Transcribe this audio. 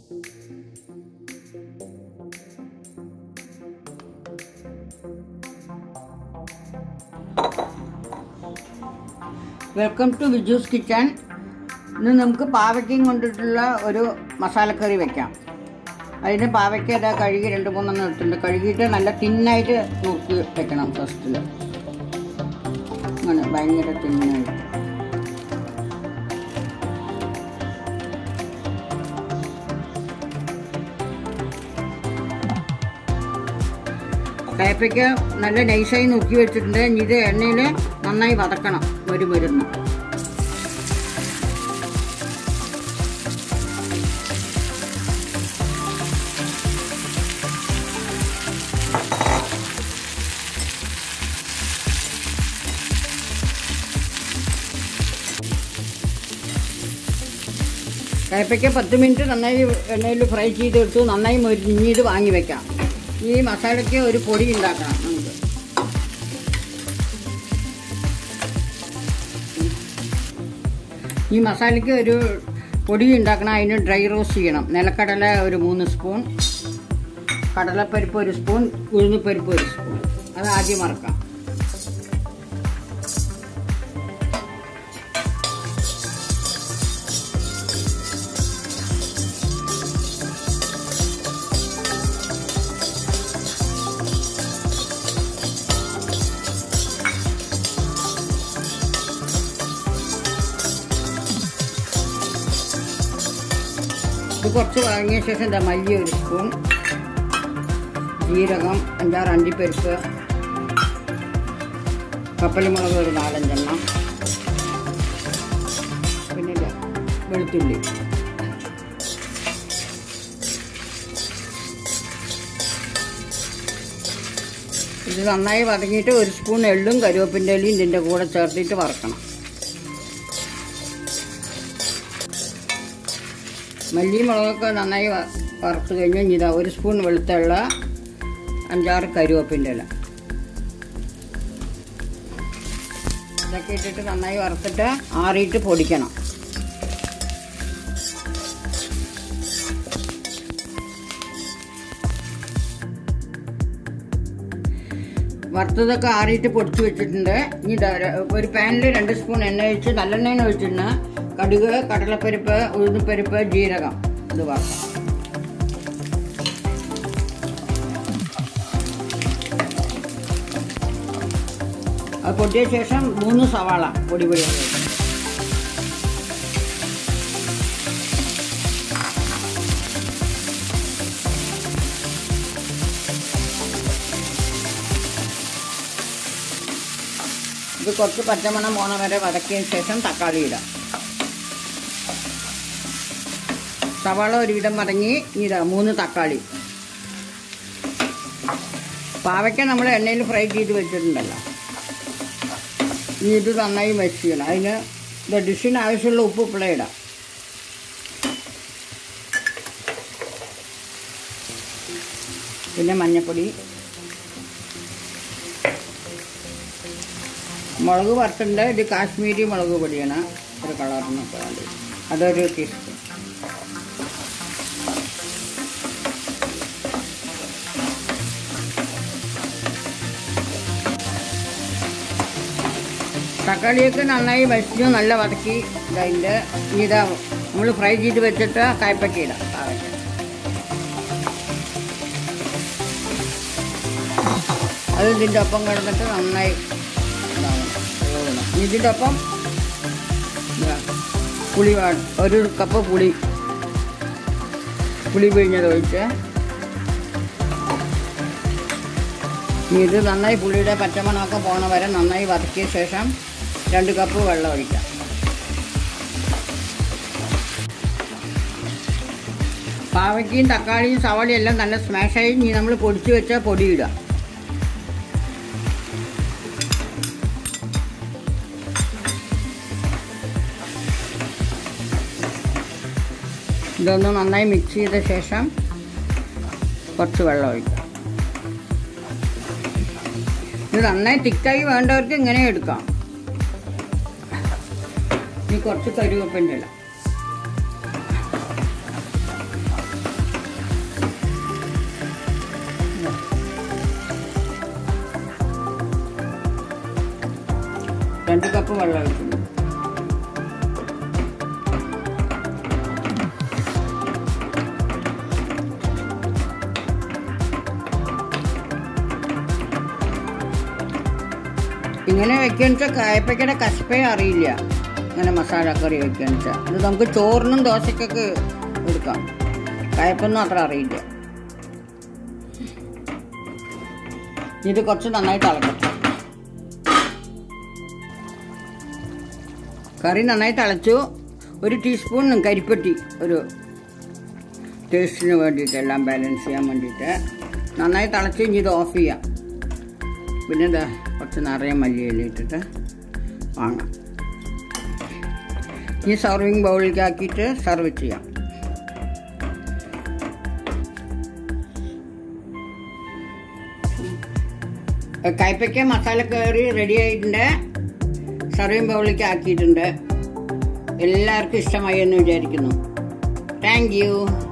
Welcome to വിജൂസ് kitchen ഇന്ന് നമുക്ക് പാവയ്ക്കയും കൊണ്ടിട്ടുള്ള ഒരു മസാലക്കറി വെക്കാം അതിന് പാവയ്ക്ക ഇതാ കഴുകി രണ്ട് മൂന്നെണ്ണം എടുത്തിട്ടുണ്ട് കഴുകിയിട്ട് നല്ല തിന്നായിട്ട് നുറുക്കി വെക്കണം ഫസ്റ്റിൽ അങ്ങനെ ഭയങ്കര തിന്നായിട്ട് കയപ്പയ്ക്ക നല്ല നൈസായി നുറുക്കി വെച്ചിട്ടുണ്ട് ഇനി ഇത് എണ്ണയിൽ നന്നായി വതക്കണം ഒരു മരുന്ന് കയപ്പയ്ക്ക പത്ത് മിനിറ്റ് നന്നായി എണ്ണയിൽ ഫ്രൈ ചെയ്തെടുത്ത് നന്നായി മൊരിഞ്ഞത് വാങ്ങി വെക്കാം ഈ മസാലയ്ക്ക് ഒരു പൊടി ഉണ്ടാക്കണം നമുക്ക് ഈ മസാലയ്ക്ക് ഒരു പൊടി ഉണ്ടാക്കണം അതിന് ഡ്രൈ റോസ്റ്റ് ചെയ്യണം നിലക്കടല ഒരു മൂന്ന് സ്പൂൺ കടലപ്പരിപ്പ് ഒരു സ്പൂൺ ഉഴുന്നുപരിപ്പ് ഒരു സ്പൂൺ അത് ആദ്യം മറക്കാം ഇത് കുറച്ച് വാങ്ങിയ ശേഷം എന്താ മല്ലി ഒരു സ്പൂൺ ജീരകം അഞ്ചാറ് അണ്ടിപ്പരിപ്പ് കപ്പലിമുളക് ഒരു നാലഞ്ചെണ്ണം പിന്നെ ഇതാ വെളുത്തുള്ളി ഇത് നന്നായി വതങ്ങിയിട്ട് ഒരു സ്പൂൺ എള്ളും കരുവേപ്പിൻ്റെ ഇലയും ഇതിൻ്റെ കൂടെ ചേർത്തിട്ട് വറക്കണം മല്ലി മുളകൊക്കെ നന്നായി വ- വറുത്ത് കഴിഞ്ഞ് ഇനി ഇതാ ഒരു സ്പൂൺ വെളുത്തുള്ള അഞ്ചാറ് കരുവേപ്പിൻ്റെ ഇല ഇതൊക്കെ ഇട്ടിട്ട് നന്നായി വറുത്തിട്ട് ആറിയിട്ട് പൊടിക്കണം വറുത്തതൊക്കെ ആറിയിട്ട് പൊടിച്ച് വെച്ചിട്ടുണ്ട് ഇനി ഇതാ ര- ഒരു പാനിൽ രണ്ട് സ്പൂൺ എണ്ണ ഒഴിച്ച് നല്ലെണ്ണ ഒഴിച്ചിട്ടുണ്ട് കടുക് കടലപ്പരിപ്പ് ഉഴുന്നുപരിപ്പ് ജീരകം ഇത് വറക്കാം അത് പൊട്ടിയ ശേഷം മൂന്ന് സവാള പൊടി പൊടി ഇത് കുറച്ച് പച്ചമണം പോണ വരെ വതക്കിയതിന് ശേഷം തക്കാളി ഇടാം സവാള ഒരുവിധം മടങ്ങി ഇതാ മൂന്ന് തക്കാളി പാവയ്ക്ക നമ്മൾ എണ്ണയിൽ ഫ്രൈ ചെയ്ത് വെച്ചിട്ടുണ്ടല്ലോ ഇനി ഇത് നന്നായി മിക്സ് ചെയ്യണം അതിന് ഇത് ഡിഷിന് ആവശ്യമുള്ള ഉപ്പ് ഇപ്പോഴേ ഇടാം പിന്നെ മഞ്ഞൾപ്പൊടി മുളക് വറുത്തുണ്ട് ഇത് കാശ്മീരി മുളക് പൊടിയാണ് ഒരു കളറിനൊക്കെ വേണ്ടി അതൊരു ടീസ്പൂൺ തക്കാളിയൊക്കെ നന്നായി വശിച്ചു നല്ല വതക്കി ഇതിൻ്റെ ഇതാ നമ്മൾ ഫ്രൈ ചെയ്ത് വെച്ചിട്ട് കായ്പക്ക ഇടാം പാവയ്ക്ക അത് ഇതിൻ്റെ ഒപ്പം കിടന്നിട്ട് നന്നായി ഇതാവണം വേവണം. ഇനി ഇതിൻ്റെ ഒപ്പം ഇതാ, പുളി വാ ഒരു കപ്പ് പുളി പുളി പിഴിഞ്ഞത് ഒഴിച്ച് ഇനി ഇത് നന്നായി പുളിയുടെ പച്ചമണമൊക്കെ പോണ വരെ നന്നായി വതക്കിയ ശേഷം രണ്ട് കപ്പ് വെള്ളം ഒഴിക്കാം പാവയ്ക്കയും തക്കാളിയും സവാളയും എല്ലാം നല്ല സ്മാഷായി ഇനി നമ്മൾ പൊടിച്ച് വെച്ച പൊടി ഇടുക ഇതൊന്ന് നന്നായി മിക്സ് ചെയ്ത ശേഷം കുറച്ച് വെള്ളം ഒഴിക്കാം ഇത് നന്നായി തിക്കായി വേണ്ടവർക്ക് ഇങ്ങനെ എടുക്കാം ഇനി കുറച്ച് കരുവേപ്പിൻ്റെ ഇല ഒരു കപ്പ് വെള്ളം ഒഴിക്കുന്നു ഇങ്ങനെ വെക്കാന്ന് വെച്ചാൽ കായപ്പയ്ക്കയുടെ കശപ്പേ അറിയില്ല ഇങ്ങനെ മസാല കറി വെക്കാന്ന് വെച്ചാൽ ഇത് നമുക്ക് ചോറിനും ദോശക്കൊക്കെ എടുക്കാം കായപ്പൊന്നും അത്ര അറിയില്ല ഇത് കുറച്ച് നന്നായിട്ട് ഇളക്കട്ടെ കറി നന്നായി തിളച്ചു ഒരു ടീസ്പൂൺ കരിപ്പട്ടി ഒരു ടേസ്റ്റിന് വേണ്ടിയിട്ട് എല്ലാം ബാലൻസ് ചെയ്യാൻ വേണ്ടിയിട്ട് നന്നായി തിളച്ച് ഇനി ഇത് ഓഫ് ചെയ്യാം പിന്നെ ഇതാ കുറച്ച് നിറയെ മല്ലിയില ഇട്ടിട്ട് വാങ്ങാം ഈ സർവിങ് ബൗളിലേക്ക് ആക്കിയിട്ട് സർവ് ചെയ്യാം കയ്പയ്ക്ക മസാല കറി റെഡി ആയിട്ടുണ്ട് സർവിങ് ബൗളിലേക്ക് ആക്കിയിട്ടുണ്ട് എല്ലാവർക്കും ഇഷ്ടമായി എന്ന് വിചാരിക്കുന്നു താങ്ക് യു